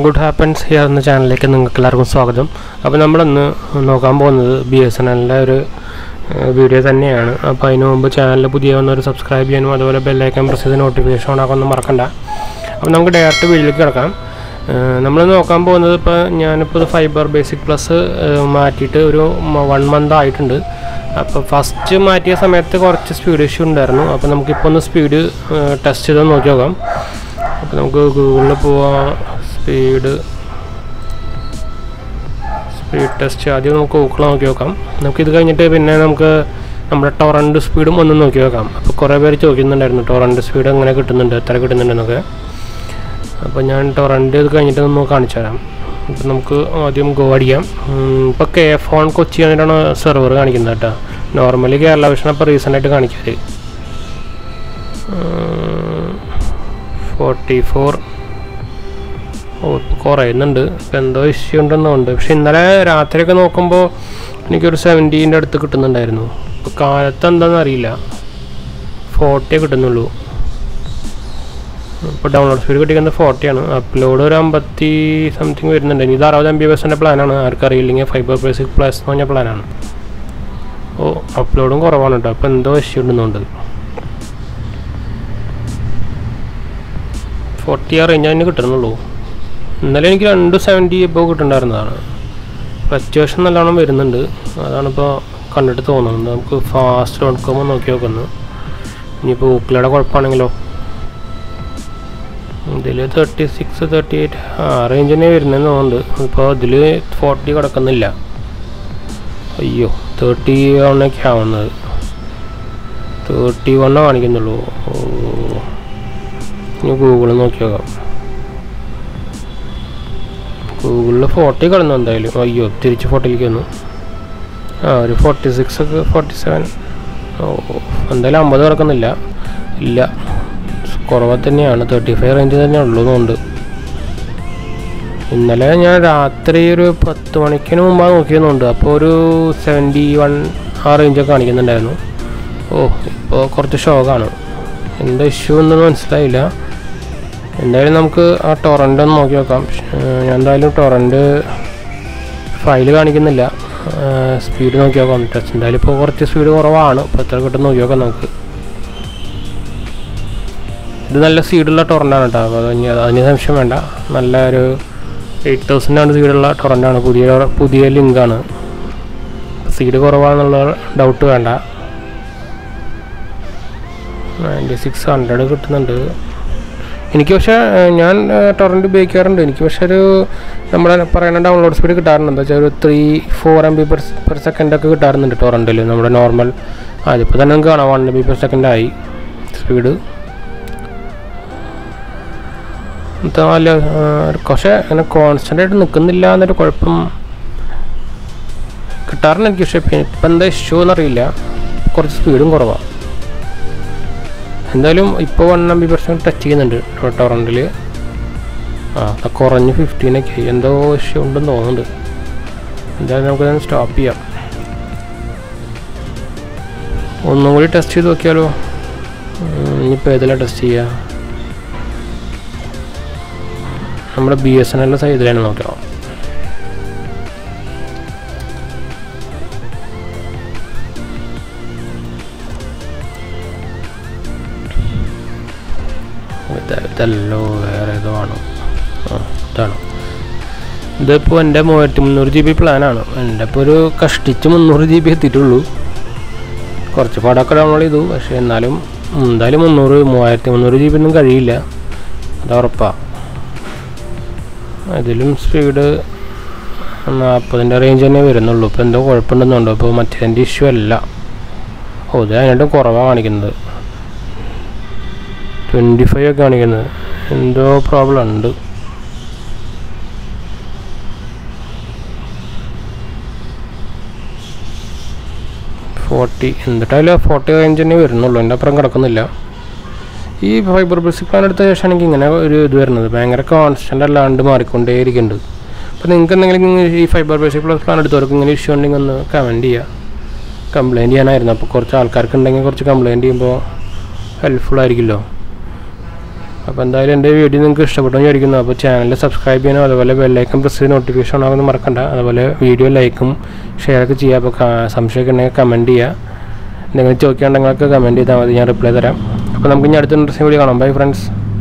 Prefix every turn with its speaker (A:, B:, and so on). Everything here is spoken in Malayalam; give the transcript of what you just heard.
A: ഗുഡ് ഹാപ്പൻസ് ഹിയർ എന്ന ചാനലിലേക്ക് നിങ്ങൾക്ക് എല്ലാവർക്കും സ്വാഗതം അപ്പോൾ നമ്മളിന്ന് നോക്കാൻ പോകുന്നത് ബി എസ് എൻ എല്ലിൻ്റെ ഒരു വീഡിയോ തന്നെയാണ് അപ്പോൾ അതിന് മുമ്പ് ചാനൽ പുതിയ വന്നൊരു സബ്സ്ക്രൈബ് ചെയ്യാനും അതുപോലെ ബെല്ലൈക്കൻ പ്രസ് ചെയ്ത് നോട്ടിഫിക്കേഷൻ ഓണാക്കൊന്നും മറക്കണ്ട അപ്പോൾ നമുക്ക് ഡയറക്റ്റ് വീഡിയോയിലേക്ക് കിടക്കാം നമ്മൾ നോക്കാൻ പോകുന്നത് ഇപ്പോൾ ഞാനിപ്പോൾ ഫൈബർ ബേസിക് പ്ലസ് മാറ്റിയിട്ട് ഒരു വൺ മന്ത് ആയിട്ടുണ്ട് അപ്പോൾ ഫസ്റ്റ് മാറ്റിയ സമയത്ത് കുറച്ച് സ്പീഡ് ഇഷ്യൂ ഉണ്ടായിരുന്നു അപ്പോൾ നമുക്കിപ്പോൾ ഒന്ന് സ്പീഡ് ടെസ്റ്റ് ചെയ്ത് നോക്കി നോക്കാം അപ്പോൾ നമുക്ക് ഗൂഗിളിൽ പോവാം സ്പീഡ് സ്പീഡ് ടെസ്റ്റ് ആദ്യം നമുക്ക് ഗൂഗിൾ നോക്കി നോക്കാം നമുക്കിത് കഴിഞ്ഞിട്ട് പിന്നെ നമുക്ക് നമ്മുടെ ടൊറൻറ്റ് സ്പീഡും ഒന്ന് നോക്കി നോക്കാം അപ്പോൾ കുറേ പേര് ചോദിക്കുന്നുണ്ടായിരുന്നു ടൊറൻറ്റ് സ്പീഡ് എങ്ങനെ കിട്ടുന്നുണ്ട് എത്ര കിട്ടുന്നുണ്ടെന്നൊക്കെ അപ്പോൾ ഞാൻ ടൊറൻറ്റ് ഇത് കഴിഞ്ഞിട്ട് ഒന്ന് കാണിച്ചു തരാം ഇപ്പം നമുക്ക് ആദ്യം ഗോ അടിക്കാം ഇപ്പോൾ കെ ഫോൺ കൊച്ചി എന്നിട്ടാണ് സെർവർ കാണിക്കുന്നത് കേട്ടോ നോർമലി കേരള വിഷൻ അപ്പോൾ റീസെൻ്റായിട്ട് കാണിക്കാറ് ഫോർട്ടി ഫോർ ഓ ഇപ്പോൾ കുറയുന്നുണ്ട് ഇപ്പം എന്തോ ഇഷ്യൂ ഉണ്ടെന്നുണ്ട് പക്ഷെ ഇന്നലെ രാത്രിയൊക്കെ നോക്കുമ്പോൾ എനിക്കൊരു സെവൻറ്റീൻ്റെ അടുത്ത് കിട്ടുന്നുണ്ടായിരുന്നു ഇപ്പോൾ കാലത്ത് എന്താണെന്ന് അറിയില്ല ഫോർട്ടിയേ കിട്ടുന്നുള്ളൂ ഇപ്പോൾ ഡൗൺലോഡ് സ്പീഡ് കിട്ടിക്കുന്നത് ഫോർട്ടിയാണ് അപ്ലോഡ് ഒരു അമ്പത്തി സംതിങ് വരുന്നുണ്ട് ഇനി ഇത് അറുപത് എം ബി ബിൻ്റെ പ്ലാനാണ് ആർക്കറിയില്ലെങ്കിൽ ഫൈബർ ബേസിക് പ്ലസ് എന്ന് പറഞ്ഞ പ്ലാനാണ് ഓ അപ്ലോഡും കുറവാണ് കേട്ടോ അപ്പോൾ എന്തോ ഇഷ്യൂ ഉണ്ടെന്നുണ്ട് ഫോർട്ടി ആ റേഞ്ച് അതിന് കിട്ടുന്നുള്ളൂ ഇന്നലെ എനിക്ക് രണ്ട് സെവൻറ്റി ഇപ്പോൾ കിട്ടുന്നുണ്ടായിരുന്നതാണ് ഫ്ലക്ച്വേഷൻ നല്ലോണം വരുന്നുണ്ട് അതാണിപ്പോൾ കണ്ടിട്ട് തോന്നുന്നത് നമുക്ക് ഫാസ്റ്റ് കൊടുക്കുമ്പോൾ നോക്കി നോക്കുന്നു ഇനിയിപ്പോൾ ഊക്കിലയുടെ കുഴപ്പമാണെങ്കിലോ ഇതിൽ തേർട്ടി സിക്സ് തേർട്ടി എയ്റ്റ് ആ റേഞ്ച് തന്നെ വരുന്നതെന്ന് തോന്നുന്നുണ്ട് ഇപ്പോൾ ഇതിൽ ഫോർട്ടി കിടക്കുന്നില്ല അയ്യോ തേർട്ടി വണ്ണൊക്കെ ആവുന്നത് തേർട്ടി വണ്ണേ കാണിക്കുന്നുള്ളൂ ഓ ഇനി ഗൂഗിളിൽ നോക്കി നോക്കാം ഗൂഗിളിൽ ഫോർട്ടി കിടന്നു എന്തായാലും അയ്യോ തിരിച്ച് ഫോർട്ടിയിലേക്ക് വന്നു ആ ഒരു ഫോർട്ടി സിക്സ് ഒക്കെ ഫോർട്ടി സെവൻ ഓ എന്തായാലും അമ്പത് കിടക്കുന്നില്ല ഇല്ല കുറവ് തന്നെയാണ് തേർട്ടി ഫൈവ് റേഞ്ച് തന്നെ ഉള്ളതുകൊണ്ട് ഇന്നലെ ഞാൻ രാത്രി ഒരു പത്ത് മണിക്കിന് മുമ്പാണ് നോക്കിയെന്നുണ്ട് അപ്പോൾ ഒരു സെവൻറ്റി വൺ ആ റേഞ്ചൊക്കെ കാണിക്കുന്നുണ്ടായിരുന്നു ഓ ഇപ്പോൾ കുറച്ച് ഷോക്കാണ് എന്താ ഇഷ്യൂ എന്നൊന്നും മനസ്സിലായില്ല എന്തായാലും നമുക്ക് ആ ടൊറൻ്റ് ഒന്ന് നോക്കി നോക്കാം ഞാൻ എന്തായാലും ടൊറൻ്റ് ഫയൽ കാണിക്കുന്നില്ല സ്പീഡ് നോക്കി നോക്കാം ടെസ്റ്റ് എന്തായാലും ഇപ്പോൾ കുറച്ച് സ്പീഡ് കുറവാണ് ഇപ്പോൾ എത്ര കിട്ടും നോക്കി നോക്കാം നമുക്ക് ഇത് നല്ല സീഡുള്ള ടൊറൻ്റാണ് കേട്ടോ അപ്പോൾ അതിന് അതിന് സംശയം വേണ്ട നല്ല ഒരു എയ്റ്റ് തൗസൻഡാണ് സീഡുള്ള ടൊറൻ്റാണ് പുതിയ പുതിയ ലിങ്കാണ് സീഡ് കുറവാണെന്നുള്ള ഡൗട്ട് വേണ്ട നയൻറ്റി സിക്സ് ഹൺഡ്രഡ് കിട്ടുന്നുണ്ട് എനിക്ക് പക്ഷേ ഞാൻ ടൊറൻറ്റ് ഉപയോഗിക്കാറുണ്ട് എനിക്ക് പക്ഷേ ഒരു നമ്മുടെ പറയുന്ന ഡൗൺലോഡ് സ്പീഡ് കിട്ടാറുണ്ട് എന്താ വെച്ചാൽ ഒരു three four M B per per second ഒക്കെ കിട്ടാറുണ്ട് ടൊറൻറ്റിൽ നമ്മുടെ നോർമൽ അതിപ്പോൾ തന്നെ നമുക്ക് കാണാം one M B per second ആയി സ്പീഡ് നല്ല പക്ഷേ അങ്ങനെ കോൺസ്റ്റൻ്റ് ആയിട്ട് നിൽക്കുന്നില്ല എന്നൊരു കുഴപ്പം കിട്ടാറുണ്ട് എനിക്ക് പക്ഷേ ഇപ്പം എന്താ ഇഷ്യൂ എന്നറിയില്ല കുറച്ച് സ്പീഡും കുറവാണ് എന്തായാലും ഇപ്പോൾ one M B percent touch ചെയ്യുന്നുണ്ട് ടൊറൻറ്റിൽ ആ കുറഞ്ഞ് ഫിഫ്റ്റീനൊക്കെ എന്തോ ഇഷ്യൂ ഉണ്ടെന്ന് തോന്നുന്നുണ്ട് എന്തായാലും നമുക്ക് സ്റ്റോപ്പ് ചെയ്യാം ഒന്നും കൂടി ടെസ്റ്റ് ചെയ്ത് നോക്കിയാലോ ഇനിയിപ്പോൾ ഏതിലാണ് ടെസ്റ്റ് ചെയ്യുക നമ്മുടെ ബി എസ് എൻ എല്ലിൻ്റെ സൈഡിലാണ് നോക്കാം ഇതല്ലോ വേറെ ഏതോ ആണ് ആ ഇതാണ് ഇതിപ്പോൾ എൻ്റെ മൂവായിരത്തി മുന്നൂറ് ജി ബി പ്ലാനാണ് എൻ്റെ ഇപ്പോൾ ഒരു കഷ്ടിച്ച് മുന്നൂറ് ജി ബി എത്തിയിട്ടുള്ളൂ കുറച്ച് പാടൊക്കെ ഡൗൺലോഡ് ചെയ്തു പക്ഷേ എന്നാലും എന്തായാലും മുന്നൂറ് മൂവായിരത്തി മുന്നൂറ് ജി ബി ഒന്നും കഴിയില്ല അത് ഉറപ്പാണ് ഇതിലും സ്പീഡ് നാൽപ്പതിൻ്റെ റേഞ്ച് തന്നെ വരുന്നുള്ളൂ ഇപ്പോൾ എന്തോ കുഴപ്പമുണ്ടെന്നുണ്ടോ ഇപ്പോൾ മറ്റേതിൻ്റെ ഇഷ്യൂ അല്ല ഓ ഇത് അതിനായിട്ട് കുറവാണ് കാണിക്കുന്നത് ട്വൻറ്റി ഫൈവ് ഒക്കെ കാണിക്കുന്നത് എന്തോ പ്രോബ്ലം ഉണ്ട് ഫോർട്ടി എന്നിട്ടായാലും ഫോർട്ടി റേഞ്ച് തന്നെ വരുന്നുള്ളൂ എൻ്റെ അപ്പുറം കിടക്കുന്നില്ല ഈ ഫൈബർ ബേസിക് പ്ലാൻ എടുത്ത ശേഷം എനിക്ക് ഇങ്ങനെ ഒരു ഇത് വരുന്നത് ഭയങ്കര കോൺസ്റ്റൻ്റ് അല്ലാണ്ട് മാറിക്കൊണ്ടേ ഇരിക്കുന്നുണ്ട് അപ്പോൾ നിങ്ങൾക്ക് എന്തെങ്കിലും ഈ ഫൈബർ ബേസിക് പ്ലസ് പ്ലാൻ എടുത്തവർക്ക് ഇങ്ങനെ ഇഷ്യൂ ഉണ്ടെങ്കിൽ ഒന്ന് കമൻറ്റ് ചെയ്യുക കംപ്ലയിൻറ്റ് ചെയ്യാനായിരുന്നു അപ്പോൾ കുറച്ച് ആൾക്കാർക്ക് ഉണ്ടെങ്കിൽ കുറച്ച് കംപ്ലയിൻറ്റ് ചെയ്യുമ്പോൾ ഹെൽപ്ഫുൾ ആയിരിക്കുമല്ലോ അപ്പോൾ എന്തായാലും എൻ്റെ വീഡിയോ നിങ്ങൾക്ക് ഇഷ്ടപ്പെട്ടു എന്ന് വിചാരിക്കുന്നു അപ്പോൾ ചാനൽ സബ്സ്ക്രൈബ് ചെയ്യാനും അതുപോലെ ബെല്ലൈക്കൻ പ്രസ് ചെയ്ത് നോട്ടിഫിക്കേഷൻ ഉണ്ടാകുമെന്ന് മറക്കണ്ട അതുപോലെ വീഡിയോ ലൈക്കും ഷെയറൊക്കെ ചെയ്യുക അപ്പോൾ ക- സംശയമൊക്കെ ഉണ്ടെങ്കിൽ കമൻറ്റ് ചെയ്യുക എന്തെങ്കിലും ചോദിക്കാണ്ടെങ്കിലൊക്കെ കമൻറ്റ് ചെയ്താൽ മതി ഞാൻ റിപ്ലൈ തരാം അപ്പോൾ നമുക്ക് ഇനി അടുത്ത ഇൻട്രസ്റ്റിംഗ് വീഡിയോ കാണാം ബൈ ഫ്രണ്ട്സ്